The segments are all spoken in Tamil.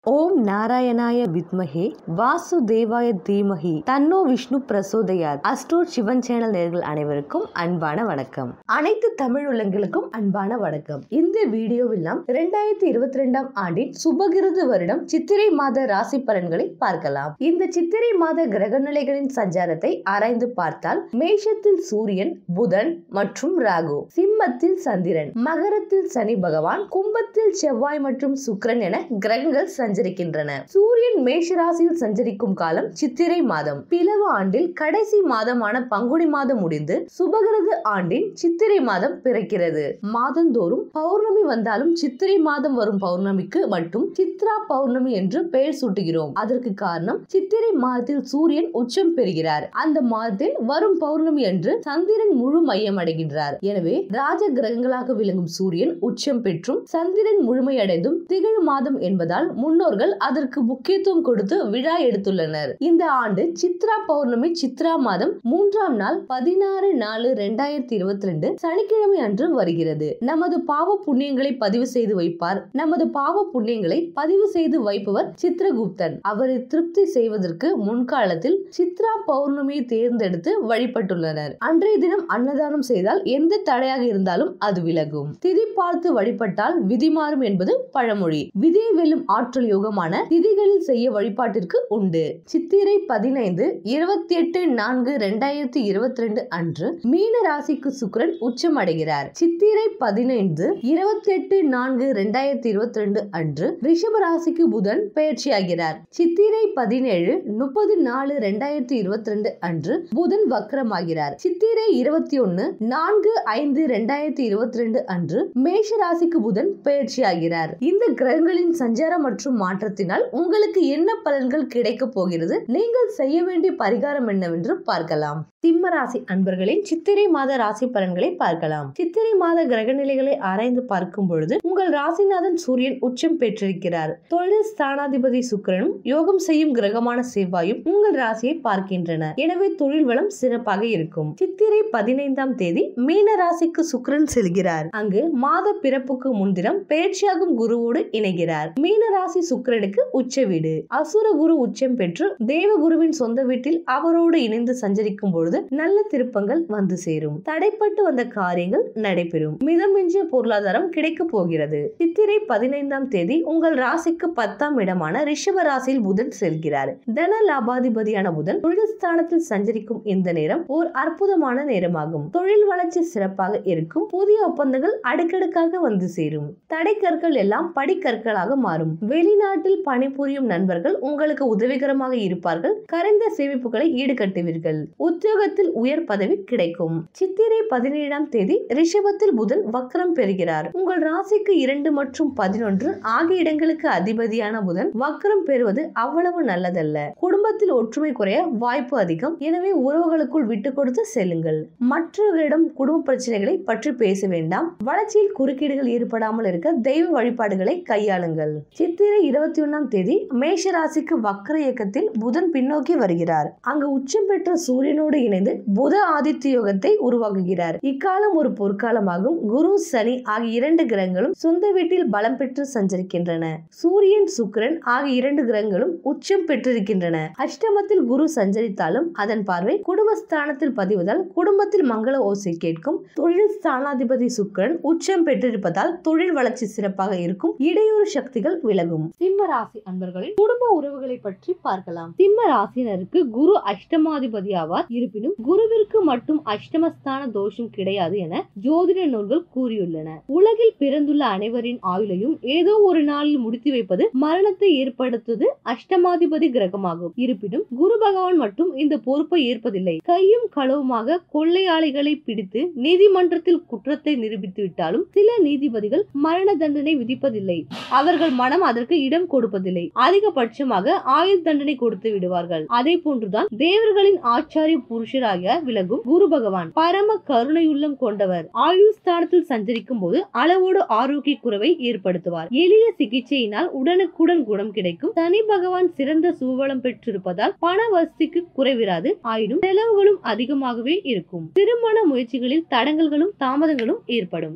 ஓம் நாராயணாய வித்மஹே வாசுதேவாய தீமஹி தன்னோ விஷ்ணு பிரசோதயாத் அஸ்ட்ரோட் சிவன் சேனல் நேர்கள் அனைவருக்கும் அன்பான வணக்கம் அனைத்து தமிழ் உள்ளங்களுக்கும் அன்பான வணக்கம் இந்த வீடியோவில் நாம் இரண்டாயிரத்தி இருபத்தி ரெண்டாம் ஆண்டின் சுபகிருது வருடம் சித்திரை மாத ராசி பலன்களை பார்க்கலாம் இந்த சித்திரை மாத கிரக நிலைகளின் சஞ்சாரத்தை ஆராய்ந்து பார்த்தால் மேஷத்தில் சூரியன் புதன் மற்றும் ராகு சிம்மத்தில் சந்திரன் மகரத்தில் சனி பகவான் கும்பத்தில் செவ்வாய் மற்றும் சுக்கிரன் என கிரகங்கள் சஞ்சரிக்கின்றன சூரியன் மேஷ ராசியில் சஞ்சரிக்கும் காலம் சித்திரை மாதம் பிளவு ஆண்டில் கடைசி மாதமான பங்குனி மாதம் முடிந்து சுபகிருது ஆண்டின் சித்திரை மாதம் பிறக்கிறது மாதந்தோறும் பௌர்ணமி வந்தாலும் சித்திரை மாதம் வரும் பௌர்ணமிக்கு மட்டும் சித்ரா பௌர்ணமி என்று பெயர் சூட்டுகிறோம் அதற்கு காரணம் சித்திரை மாதத்தில் சூரியன் உச்சம் பெறுகிறார் அந்த மாதத்தில் வரும் பௌர்ணமி அன்று சந்திரன் முழு மையம் அடைகின்றார் எனவே ராஜ கிரகங்களாக விளங்கும் சூரியன் உச்சம் பெற்றும் சந்திரன் முழுமையடைந்தும் திகழ் மாதம் என்பதால் முன்னோர்கள் அதற்கு முக்கியத்துவம் கொடுத்து விழா எடுத்துள்ளனர் இந்த ஆண்டு சித்ரா பௌர்ணமி சித்ரா மாதம் மூன்றாம் நாள் பதினாறு நாலு ரெண்டாயிரத்தி இருபத்தி ரெண்டு சனிக்கிழமை அன்று வருகிறது நமது பாவ புண்ணியங்களை பதிவு செய்து வைப்பார் நமது பாவ புண்ணியங்களை பதிவு செய்து வைப்பவர் சித்ரகுப்தன் அவரை திருப்தி செய்வதற்கு முன்காலத்தில் சித்ரா பௌர்ணமியை தேர்ந்தெடுத்து வழிபட்டுள்ளனர் அன்றைய தினம் அன்னதானம் செய்தால் எந்த தடையாக இருந்தாலும் அது விலகும் திதி பார்த்து வழிபட்டால் விதி மாறும் என்பது பழமொழி விதியை வெல்லும் ஆற்றல் யோகமான திதிகளில் செய்ய வழிபாட்டிற்கு உண்டு சித்திரை பதினைந்து இருபத்தி எட்டு நான்கு ரெண்டாயிரத்தி இருபத்தி ரெண்டு அன்று மீன ராசிக்கு சுக்கிரன் உச்சம் அடைகிறார் சித்திரை பதினைந்து இருபத்தி எட்டு நான்கு ரெண்டாயிரத்தி இருபத்தி ரெண்டு அன்று ரிஷப ராசிக்கு புதன் பயிற்சியாகிறார் சித்திரை பதினேழு முப்பது நாலு ரெண்டாயிரத்தி இருபத்தி ரெண்டு அன்று புதன் வக்ரமாகிறார் சித்திரை இருபத்தி ஒன்னு நான்கு ஐந்து ரெண்டாயிரத்தி இருபத்தி ரெண்டு அன்று மேஷ ராசிக்கு புதன் பயிற்சியாகிறார் இந்த கிரகங்களின் சஞ்சாரம் மற்றும் மாற்றத்தினால் உங்களுக்கு என்ன பலன்கள் கிடைக்க போகிறது நீங்கள் செய்ய வேண்டிய பரிகாரம் என்னவென்று பார்க்கலாம் சிம்ம ராசி அன்பர்களின் சித்திரை மாத ராசி பலன்களை பார்க்கலாம் சித்திரை மாத கிரக நிலைகளை ஆராய்ந்து பார்க்கும் பொழுது உங்கள் ராசிநாதன் சூரியன் உச்சம் பெற்றிருக்கிறார் தொழில் ஸ்தானாதிபதி சுக்கிரனும் யோகம் செய்யும் கிரகமான செவ்வாயும் உங்கள் ராசியை பார்க்கின்றன எனவே தொழில் வளம் சிறப்பாக இருக்கும் சித்திரை பதினைந்தாம் தேதி மீன ராசிக்கு சுக்கிரன் செல்கிறார் அங்கு மாத பிறப்புக்கு முன்தினம் பெயர்ச்சியாகும் குருவோடு இணைகிறார் மீன ராசி சுக்கிரனுக்கு உச்ச வீடு அசுர குரு உச்சம் பெற்று தேவ குருவின் சொந்த வீட்டில் அவரோடு இணைந்து சஞ்சரிக்கும் பொழுது நல்ல திருப்பங்கள் வந்து சேரும் தடைப்பட்டு வந்த காரியங்கள் நடைபெறும் மிதமிஞ்சிய பொருளாதாரம் கிடைக்க போகிறது சித்திரை பதினைந்தாம் தேதி உங்கள் ராசிக்கு பத்தாம் இடமான ரிஷப ராசியில் புதன் செல்கிறார் தன லாபாதிபதியான புதன் தொழில் ஸ்தானத்தில் சஞ்சரிக்கும் இந்த நேரம் ஓர் அற்புதமான நேரமாகும் தொழில் வளர்ச்சி சிறப்பாக இருக்கும் புதிய ஒப்பந்தங்கள் அடுக்கடுக்காக வந்து சேரும் தடைக்கற்கள் எல்லாம் படிக்கற்களாக மாறும் வெளிநாட்டில் பணிபுரியும் நண்பர்கள் உங்களுக்கு உதவிகரமாக இருப்பார்கள் கரைந்த சேமிப்புகளை ஈடுகட்டுவீர்கள் உத்தியோகத்தில் உயர் பதவி கிடைக்கும் சித்திரை பதினேழாம் தேதி ரிஷபத்தில் புதன் வக்ரம் பெறுகிறார் உங்கள் ராசிக்கு இரண்டு மற்றும் பதினொன்று ஆகிய இடங்களுக்கு அதிபதியான புதன் வக்ரம் பெறுவது அவ்வளவு நல்லதல்ல குடும்பத்தில் ஒற்றுமை குறைய வாய்ப்பு அதிகம் எனவே உறவுகளுக்குள் விட்டு கொடுத்து செல்லுங்கள் மற்றவர்களிடம் குடும்ப பிரச்சனைகளை பற்றி பேச வேண்டாம் வளர்ச்சியில் குறுக்கீடுகள் ஏற்படாமல் இருக்க தெய்வ வழிபாடுகளை கையாளுங்கள் சித்திரை இருபத்தி ஒன்னாம் தேதி மேஷ ராசிக்கு வக்ர இயக்கத்தில் புதன் பின்னோக்கி வருகிறார் அங்கு உச்சம் பெற்ற சூரியனோடு இணைந்து புத ஆதித்ய யோகத்தை உருவாக்குகிறார் இக்காலம் ஒரு பொற்காலமாகும் குரு சனி ஆகிய இரண்டு கிரகங்களும் சொந்த வீட்டில் பலம் பெற்று சஞ்சரிக்கின்றன சூரியன் சுக்கிரன் ஆகிய இரண்டு கிரகங்களும் உச்சம் பெற்றிருக்கின்றன அஷ்டமத்தில் குரு சஞ்சரித்தாலும் அதன் பார்வை குடும்பஸ்தானத்தில் பதிவதால் குடும்பத்தில் மங்கள ஓசை கேட்கும் தொழில் ஸ்தானாதிபதி சுக்கிரன் உச்சம் பெற்றிருப்பதால் தொழில் வளர்ச்சி சிறப்பாக இருக்கும் இடையூறு சக்திகள் விலகும் சிம்ம ராசி அன்பர்களின் குடும்ப உறவுகளை பற்றி பார்க்கலாம் சிம்ம ராசினருக்கு குரு அஷ்டமாதிபதி ஆவார் இருப்பினும் குருவிற்கு மட்டும் அஷ்டமஸ்தான தோஷம் கிடையாது என ஜோதிட நூல்கள் கூறியுள்ளன உலகில் பிறந்துள்ள அனைவரின் ஆயுளையும் ஏதோ ஒரு நாளில் முடித்து வைப்பது மரணத்தை ஏற்படுத்துவது அஷ்டமாதிபதி கிரகமாகும் இருப்பினும் குரு பகவான் மட்டும் இந்த பொறுப்பை ஏற்பதில்லை கையும் களவுமாக கொள்ளையாளிகளை பிடித்து நீதிமன்றத்தில் குற்றத்தை நிரூபித்து விட்டாலும் சில நீதிபதிகள் மரண தண்டனை விதிப்பதில்லை அவர்கள் மனம் அதற்கு இடம் கொடுப்பதில்லை அதிகபட்சமாக ஆயுள் தண்டனை கொடுத்து விடுவார்கள் அதே போன்றுதான் தேவர்களின் ஆச்சாரிய புருஷராக விளங்கும் குரு பகவான் பரம கருணையுள்ளம் கொண்டவர் ஆயுள் ஸ்தானத்தில் சஞ்சரிக்கும் போது அளவோடு ஆரோக்கிய குறைவை ஏற்படுத்துவார் எளிய சிகிச்சையினால் உடனுக்குடன் குணம் கிடைக்கும் சனி பகவான் சிறந்த சுவலம் பெற்றிருப்பதால் பண வசதிக்கு குறைவிராது ஆயினும் செலவுகளும் அதிகமாகவே இருக்கும் திருமண முயற்சிகளில் தடங்கல்களும் தாமதங்களும் ஏற்படும் சிம்மராசி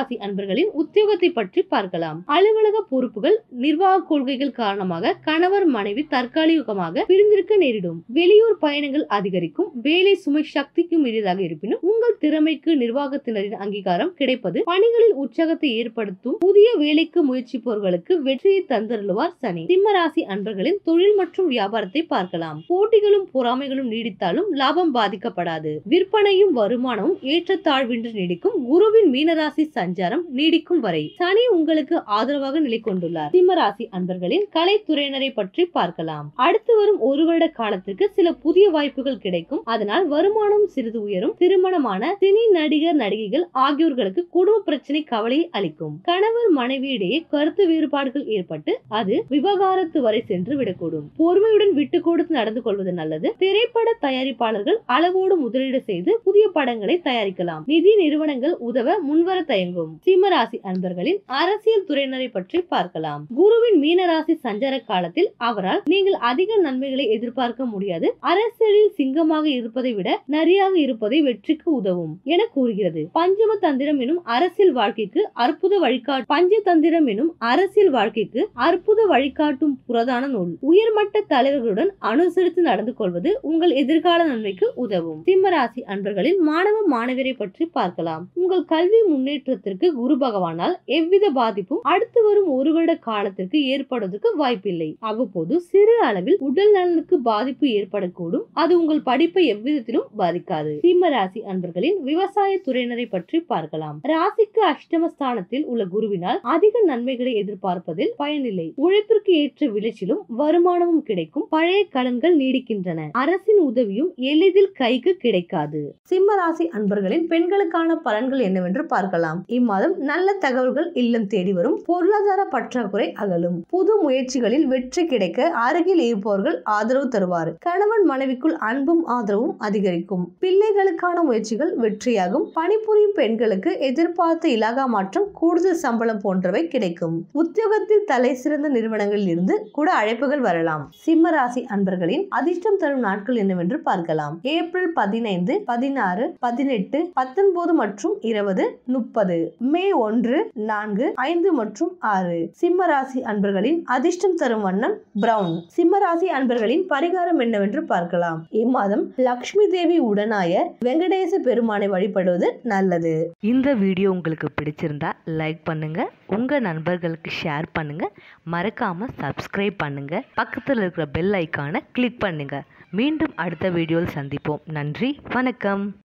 ராசி அன்பர்களின் உத்தியோகத்தை பற்றி பார்க்கலாம் அலுவலக பொறுப்புகள் நிர்வாக கொள்கைகள் காரணமாக கணவர் மனைவி தற்காலிகமாக பிரிந்திருக்க நேரிடும் வெளியூர் பயணங்கள் அதிகரிக்கும் வேலை சுமை சக்திக்கு மீறியதாக இருப்பினும் உங்கள் திறமைக்கு நிர்வாகத்தினரின் அங்கீகாரம் கிடைப்பது பணிகளில் உற்சாகத்தை ஏற்படுத்தும் புதிய வேலைக்கு முயற்சிப்பவர்களுக்கு வெற்றியை தந்தருளுவார் சனி சிம்ம ராசி அன்பர்களின் தொழில் மற்றும் வியாபாரத்தை பார்க்கலாம் போட்டிகளும் பொறாமைகளும் நீடித்தாலும் லாபம் பாதிக்கப்படாது விற்பனையும் வருமானமும் ஏற்றத்தாழ்வின்றி நீடிக்கும் குருவின் மீனராசி சஞ்சாரம் நீடிக்கும் வரை சனி உங்களுக்கு ஆதரவாக நிலை கொண்டுள்ளார் சிம்மராசி அன்பர்களின் கலைத்துறையினரை பற்றி பார்க்கலாம் அடுத்து வரும் ஒரு வருட காலத்திற்கு சில புதிய வாய்ப்புகள் கிடைக்கும் அதனால் வருமானம் சிறிது உயரும் திருமணமான சினி நடிகர் நடிகைகள் ஆகியோர்களுக்கு குடும்ப பிரச்சனை கவலையை அளிக்கும் கணவர் மனைவியிடையே கருத்து வேறுபாடுகள் ஏற்பட்டு அது விவகாரத்து வரை சென்று விடக்கூடும் பொறுமையுடன் விட்டு கொடுத்து நடந்து கொள்வது நல்லது திரைப்பட தயாரிப்பாளர்கள் அளவோடு முதலீடு செய்து புதிய படங்களை தயாரிக்கலாம் நிதி நிறுவனங்கள் உதவ முன்வர தயங்கும் சிம்மராசி அன்பர்களின் அரசியல் துறையினரை பற்றி பார்க்கலாம் குருவின் மீனராசி சஞ்சார காலத்தில் அவரால் நீங்கள் அதிக நன்மைகளை எதிர்பார்க்க முடியாது அரசியலில் சிங்கமாக இருப்பதை விட நரியாக இருப்பதை வெற்றிக்கு உதவும் என கூறுகிறது பஞ்சம தந்திரம் எனும் அரசியல் வாழ்க்கைக்கு அற்புத வழிகாட்டு பஞ்சதந்திரம் எனும் அரசியல் வாழ்க்கைக்கு அற்புத வழிகாட்டும் புரதான நூல் உயர்மட்ட தலைவர்களுடன் அனுசரித்து நடந்து கொள்வது உங்கள் எதிர்கால நன்மைக்கு உதவும் சிம்மராசி அன்பர்களின் மாணவ மாணவியரை பற்றி பார்க்கலாம் உங்கள் கல்வி முன்னேற்றத்திற்கு குரு பகவானால் எவ்வித பாதிப்பும் அடுத்து வரும் ஒரு வருட காலத்திற்கு ஏற்படுவதற்கு வாய்ப்பில்லை அவ்வப்போது சிறு அளவில் உடல் நலனுக்கு பாதிப்பு ஏற்படக்கூடும் அது உங்கள் படிப்பை எவ்விதத்திலும் பாதிக்காது சிம்ம ராசி அன்பர்களின் விவசாய துறையினரை பற்றி பார்க்கலாம் ராசிக்கு அஷ்டமஸ்தானத்தில் உள்ள குருவினால் அதிக நன்மைகளை எதிர்பார்ப்பதில் பயனில்லை உழைப்பிற்கு ஏற்ற விளைச்சலும் வருமானமும் கிடைக்கும் பழைய கடன்கள் நீடிக்கின்றன அரசின் உதவியும் எளிதில் கைக்கு கிடைக்காது சிம்ம ராசி அன்பர்களின் பெண்களுக்கான பலன்கள் என்னவென்று பார்க்கலாம் இம்மாதம் நல்ல தகவல்கள் இல்லம் தேடி வரும் பொருளாதார பற்றாக்குறை அகலும் புது முயற்சிகளில் வெற்றி கிடைக்க அருகில் இருப்பவர்கள் ஆதரவு தருவார் கணவன் மனைவிக்குள் அன்பும் ஆதரவும் அதிகரிக்கும் பிள்ளைகளுக்கான முயற்சிகள் வெற்றியாகும் பணிபுரியும் பெண்களுக்கு எதிர்பார்த்த இலாகா மாற்றம் கூடுதல் சம்பளம் போன்றவை கிடைக்கும் உத்தியோகத்தில் தலை சிறந்த நிறுவனங்களில் இருந்து கூட அழைப்புகள் வரலாம் சிம்ம ராசி அன்பர்களின் அதிர்ஷ்டம் தரும் நாட்கள் என்னவென்று பார்க்கலாம் ஏப்ரல் பதினைந்து பதினாறு பதினெட்டு பத்தொன்பது மற்றும் இருபது முப்பது மே ஒன்று நான்கு ஐந்து மற்றும் ஆறு சிம்ம ராசி அன்பர்களின் அதிர்ஷ்டம் தரும் வண்ணம் பிரவுன் சிம்ம ராசி அன்பர்களின் பரிகாரம் என்னவென்று பார்க்கலாம் இம்மாதம் லக்ஷ்மி தேவி உடனாய வெங்கடேச பெருமானை வழிபடுவது நல்லது இந்த வீடியோ உங்களுக்கு பிடிச்சிருந்தா லைக் பண்ணுங்க உங்க நண்பர்களுக்கு ஷேர் பண்ணுங்க மறக்காம சப்ஸ்கிரைப் பண்ணுங்க பக்கத்தில் இருக்கிற பெல் ஐக்கானை கிளிக் பண்ணுங்க மீண்டும் அடுத்த வீடியோவில் சந்திப்போம் நன்றி வணக்கம்